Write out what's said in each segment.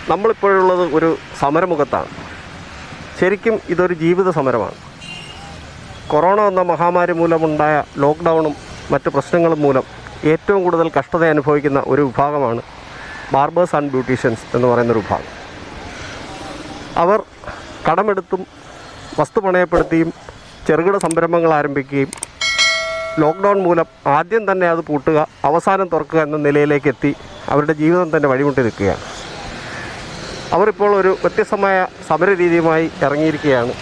നമ്മളിപ്പോഴുള്ളത് ഒരു സമരമുഖത്താണ് ശരിക്കും ഇതൊരു ജീവിത സമരമാണ് കൊറോണ എന്ന മഹാമാരി മൂലമുണ്ടായ ലോക്ക്ഡൗണും മറ്റ് പ്രശ്നങ്ങളും മൂലം ഏറ്റവും കൂടുതൽ കഷ്ടത അനുഭവിക്കുന്ന ഒരു വിഭാഗമാണ് ബാർബേഴ്സ് ആൻഡ് ബ്യൂട്ടീഷ്യൻസ് എന്ന് പറയുന്നൊരു വിഭാഗം അവർ കടമെടുത്തും വസ്തു പണയപ്പെടുത്തിയും ചെറുകിട സംരംഭങ്ങൾ ആരംഭിക്കുകയും ലോക്ക്ഡൗൺ മൂലം ആദ്യം തന്നെ അത് പൂട്ടുക അവസാനം തുറക്കുക എന്ന നിലയിലേക്ക് എത്തി അവരുടെ ജീവിതം തന്നെ വഴിമുട്ടി നിൽക്കുകയാണ് അവരിപ്പോൾ ഒരു വ്യത്യസ്തമായ സമര രീതിയുമായി ഇറങ്ങിയിരിക്കുകയാണ്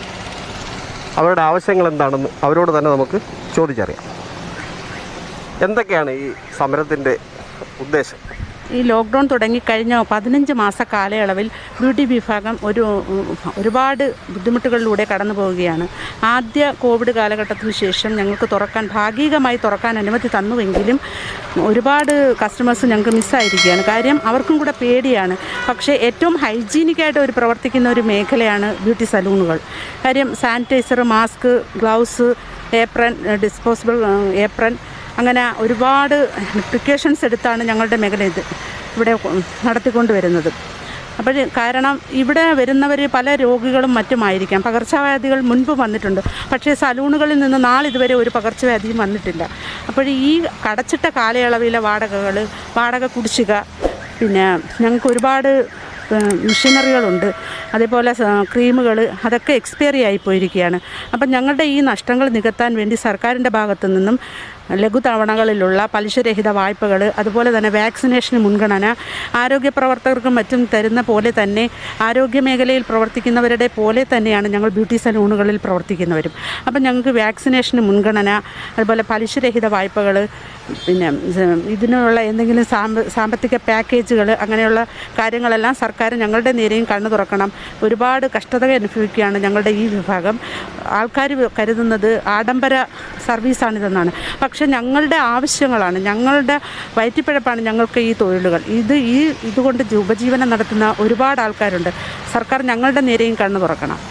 അവരുടെ ആവശ്യങ്ങൾ എന്താണെന്ന് അവരോട് തന്നെ നമുക്ക് ചോദിച്ചറിയാം എന്തൊക്കെയാണ് ഈ സമരത്തിൻ്റെ ഉദ്ദേശം ഈ ലോക്ക്ഡൗൺ തുടങ്ങി കഴിഞ്ഞ പതിനഞ്ച് മാസ കാലയളവിൽ ബ്യൂട്ടി വിഭാഗം ഒരു ഉം, ഒരുപാട് ബുദ്ധിമുട്ടുകളിലൂടെ കടന്നു പോവുകയാണ് ആദ്യ കോവിഡ് കാലഘട്ടത്തിന് ശേഷം ഞങ്ങൾക്ക് തുറക്കാൻ ഭാഗികമായി തുറക്കാൻ അനുമതി തന്നുവെങ്കിലും ഒരുപാട് കസ്റ്റമേഴ്സ് ഞങ്ങൾക്ക് മിസ്സായിരിക്കുകയാണ് കാര്യം അവർക്കും കൂടെ പേടിയാണ് പക്ഷേ ഏറ്റവും ഹൈജീനിക്കായിട്ട് ഒരു പ്രവർത്തിക്കുന്ന ഒരു മേഖലയാണ് ബ്യൂട്ടി സലൂണുകൾ കാര്യം sanitiser mask gloves apron disposable apron അങ്ങനെ ഒരുപാട് പ്രിക്കോഷൻസ് എടുത്താണ് ഞങ്ങളുടെ മേഖല ഇത് ഇവിടെ നടത്തിക്കൊണ്ട് വരുന്നത് അപ്പോൾ കാരണം ഇവിടെ വരുന്നവർ പല രോഗികളും മറ്റുമായിരിക്കാം പകർച്ചവ്യാധികൾ മുൻപ് വന്നിട്ടുണ്ട് പക്ഷേ സലൂണുകളിൽ നിന്ന് നാളിതുവരെ ഒരു പകർച്ചവ്യാധിയും വന്നിട്ടില്ല അപ്പോൾ ഈ കടച്ചിട്ട കാലയളവിലെ വാടകകൾ വാടക കുടിശ്ശിക പിന്നെ ഞങ്ങൾക്ക് ഒരുപാട് ഏഹ് മെഷീനറികളുണ്ട് അതേപോലെ ക്രീമുകൾ അതൊക്കെ എക്സ്പയറി ആയി പോയിരിക്കുകയാണ് അപ്പം ഞങ്ങളുടെ ഈ നഷ്ടങ്ങൾ നികത്താൻ വേണ്ടി സർക്കാരിൻ്റെ ഭാഗത്തു നിന്നും ലഘു തവണകളിലുള്ള പലിശരഹിത വായ്പകൾ അതുപോലെ തന്നെ വാക്സിനേഷന് മുൻഗണന ആരോഗ്യ പ്രവർത്തകർക്കും മറ്റും തരുന്ന പോലെ തന്നെ ആരോഗ്യ മേഖലയിൽ പ്രവർത്തിക്കുന്നവരുടെ പോലെ തന്നെയാണ് ഞങ്ങൾ ബ്യൂട്ടി സലൂണുകളിൽ പ്രവർത്തിക്കുന്നവരും അപ്പം ഞങ്ങൾക്ക് വാക്സിനേഷന് മുൻഗണന അതുപോലെ പലിശരഹിത വായ്പകൾ പിന്നെ ഇത് ഇതിനുള്ള എന്തെങ്കിലും സാമ്പ സാമ്പത്തിക പാക്കേജുകൾ അങ്ങനെയുള്ള കാര്യങ്ങളെല്ലാം സർക്കാർ ഞങ്ങളുടെ നേരെയും കണ്ണു തുറക്കണം ഒരുപാട് കഷ്ടത അനുഭവിക്കുകയാണ് ഞങ്ങളുടെ ഈ വിഭാഗം ആൾക്കാർ കരുതുന്നത് ആഡംബര സർവീസാണിതെന്നാണ് പക്ഷെ ഞങ്ങളുടെ ആവശ്യങ്ങളാണ് ഞങ്ങളുടെ വയറ്റിപ്പിഴപ്പാണ് ഞങ്ങൾക്ക് ഈ തൊഴിലുകൾ ഇത് ഈ ഇതുകൊണ്ട് ജി- ഉപജീവനം നടത്തുന്ന ഒരുപാട് ആൾക്കാരുണ്ട് സർക്കാർ ഞങ്ങളുടെ നേരെയും കണ്ണു തുറക്കണം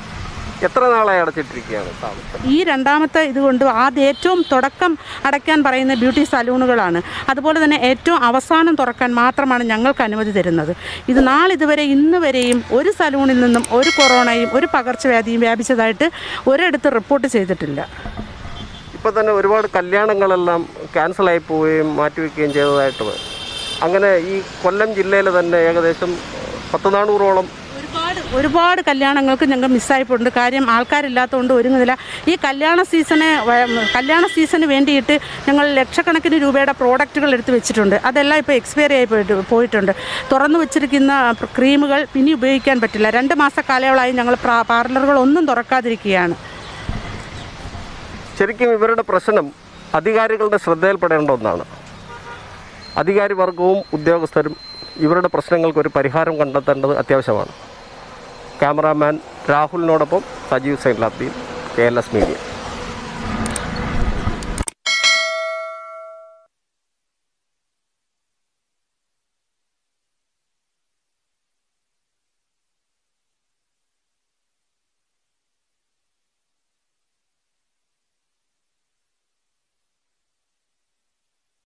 എത്ര നാളായി അടച്ചിട്ടിരിക്കുകയാണ് സ്ഥാപനം ഈ രണ്ടാമത്തെ ഇതുകൊണ്ട് ആദ്യം ഏറ്റവും തുടക്കം അടയ്ക്കാൻ പറയുന്ന ബ്യൂട്ടി സലൂണുകളാണ് അതുപോലെ തന്നെ ഏറ്റവും അവസാനം തുറക്കാൻ മാത്രമാണ് ഞങ്ങൾക്ക് അനുമതി തരുന്നത് ഇത് നാളിതുവരെ ഇന്ന് വരെയും ഒരു സലൂണിൽ നിന്നും ഒരു കൊറോണയും ഒരു പകർച്ചവ്യാധിയും വ്യാപിച്ചതായിട്ട് ഒരിടത്ത് റിപ്പോർട്ട് ചെയ്തിട്ടില്ല ഇപ്പോൾ തന്നെ ഒരുപാട് കല്യാണങ്ങളെല്ലാം ക്യാൻസലായി പോവുകയും മാറ്റിവെക്കുകയും ചെയ്തതായിട്ട് വരും. അങ്ങനെ ഈ കൊല്ലം ജില്ലയിൽ തന്നെ ഏകദേശം പത്ത് നാനൂറോളം ഒരുപാട് ഒരുപാട് കല്യാണങ്ങൾക്ക് ഞങ്ങൾ മിസ്സായിപ്പോയിട്ടുണ്ട് കാര്യം ആൾക്കാരില്ലാത്തതുകൊണ്ട് ഒരുങ്ങുന്നില്ല ഈ കല്യാണ സീസണ് വ- കല്യാണ സീസണ് വേണ്ടിയിട്ട് ഞങ്ങൾ ലക്ഷക്കണക്കിന് രൂപയുടെ പ്രോഡക്റ്റുകൾ എടുത്ത് വെച്ചിട്ടുണ്ട് അതെല്ലാം ഇപ്പോൾ എക്സ്പയറി ആയി പോയിട്ട് പോയിട്ടുണ്ട് തുറന്നു വെച്ചിരിക്കുന്ന ക്രീമുകൾ പിന്നെ ഉപയോഗിക്കാൻ പറ്റില്ല രണ്ട് മാസ കാലയളവായി ഞങ്ങൾ പ്രാ- പാർലറുകളൊന്നും തുറക്കാതിരിക്കുകയാണ് ശരിക്കും ഇവരുടെ പ്രശ്നം അധികാരികളുടെ ശ്രദ്ധയിൽപ്പെടേണ്ട ഒന്നാണ് അധികാരി വർഗവും ഉദ്യോഗസ്ഥരും ഇവരുടെ പ്രശ്നങ്ങൾക്ക് ഒരു പരിഹാരം കണ്ടെത്തേണ്ടത് അത്യാവശ്യമാണ് ക്യാമറാമാൻ രാഹുലിനോടൊപ്പം Sajeev Sainulabdeen K L S media